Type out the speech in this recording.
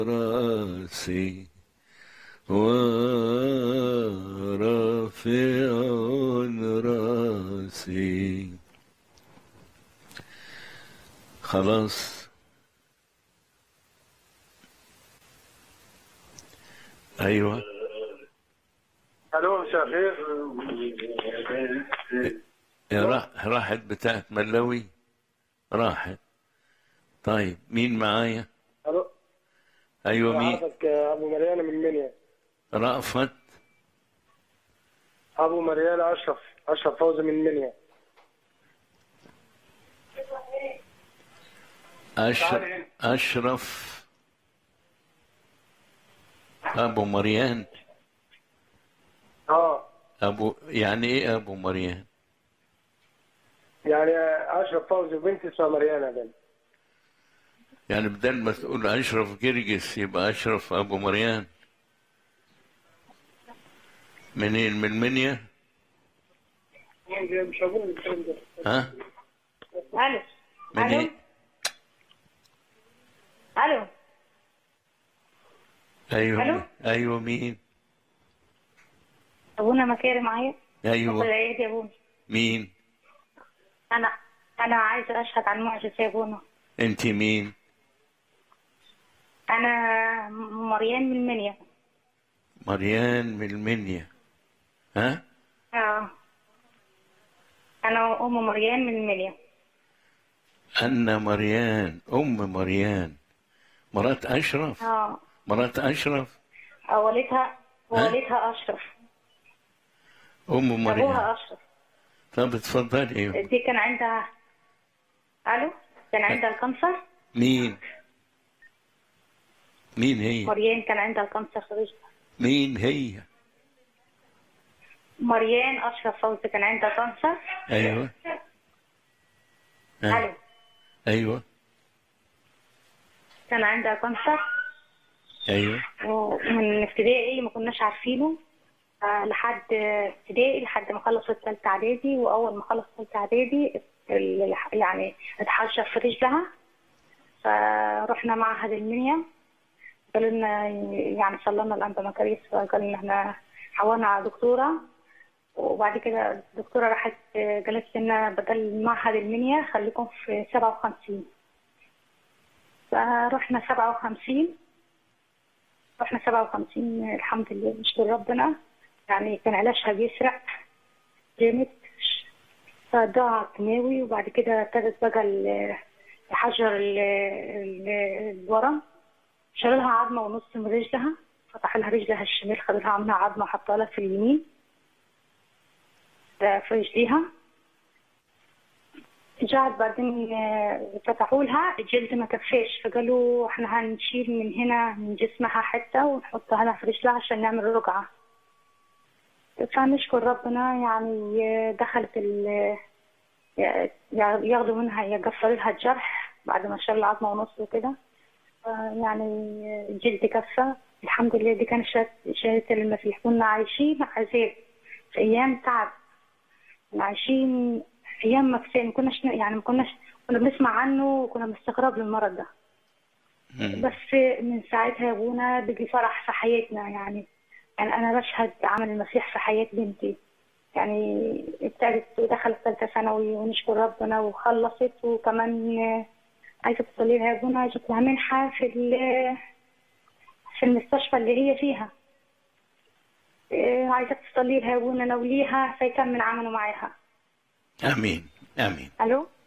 راسي ورافع راسي خلاص ايوه الو مساء الخير راح راحت بتاعت ملوي راحت طيب مين معايا الو ايوه مين حضرتك ابو مريان من منيا رأفت ابو مريان اشرف اشرف فوزي من منيا أشرف أشرف أبو مريان اه أبو يعني إيه أبو مريان؟ يعني اشرف فوزي وبنتي اسمها مريان يا بنت يعني بدل ما تقول أشرف جرجس يبقى أشرف أبو مريان منين من منيا؟ مش هقول الكلام ده ها؟ الو منين؟ الو أيوه ألو؟ مين؟ أيوه مين؟ ابونا مكاري معايا أيوه العيد يا ابونا مين؟ انا انا عايزه اشهد عن معجزه يا ابونا أنت مين؟ انا مريان من منيا مريان من المنيا ها؟ اه انا ام مريان من منيا أنا مريان أم مريان مرات أشرف اه مرات أشرف والدها والدها اشرف أم مريم ابوها اشرف طب اتفضلي دي كان عندها الو كان عندها الكانسر مين مين هي مريان كان عندها الكانسر في رجلها مين هي مريان اشرف فوزي كان عندها كانسر ايوه ها. الو ايوه كان عندها كانسر ايوه ومن ابتدائي ما كناش عارفينه آه، لحد ابتدائي لحد ما خلصت ثالثة إعدادي وأول ما خلصت ثالثة إعدادي ال- يعني اتحشر في رجلها فرحنا معهد المنيا قالوا لنا يعني صلنا الأنبا مكاريس قال لنا احنا حولنا على دكتورة وبعد كده الدكتورة راحت آه، قالت لنا بدل معهد المنيا خليكم في سبعة وخمسين فرحنا سبعة وخمسين رحنا 57 الحمد لله نشكر ربنا يعني كان علاجها بيسرع جامد فضاع كيماوي وبعد كده ابتدت بقى ال- يحجر ال- ال- الورم شال لها عظمة ونص من رجلها فتح لها رجلها الشمال خد لها عملها عظمة حطها لها في اليمين ده في رجليها رجعت بعدين آه، فتحوا لها الجلد ما كفاش فقالوا احنا هنشيل من هنا من جسمها حتة ونحطها لها في رجلها عشان نعمل رقعة فنشكر ربنا يعني آه، دخلت ال آه، ياخدوا منها يقفلوا لها الجرح بعد ما شال العظمة ونص وكده آه، يعني آه، الجلد كفى الحمد لله دي كانت شهادة- شهادة المسيح كنا عايشين عذاب في أيام تعب كنا عايشين ايام ما كفايه ما كناش يعني ما كناش كنا بنسمع عنه وكنا بنستغرب للمرض ده مم. بس من ساعتها يا ابونا بيجي فرح في حياتنا يعني يعني انا بشهد عمل المسيح في حياه بنتي يعني ابتدت ودخلت ثالثه ثانوي ونشكر ربنا وخلصت وكمان آه، عايزه تصلي لها يا ابونا عايزه لها منحه في ال- في المستشفى اللي هي فيها آه، عايزه تصلي لها يا ابونا نوليها فيكمل عمله معاها امين امين الو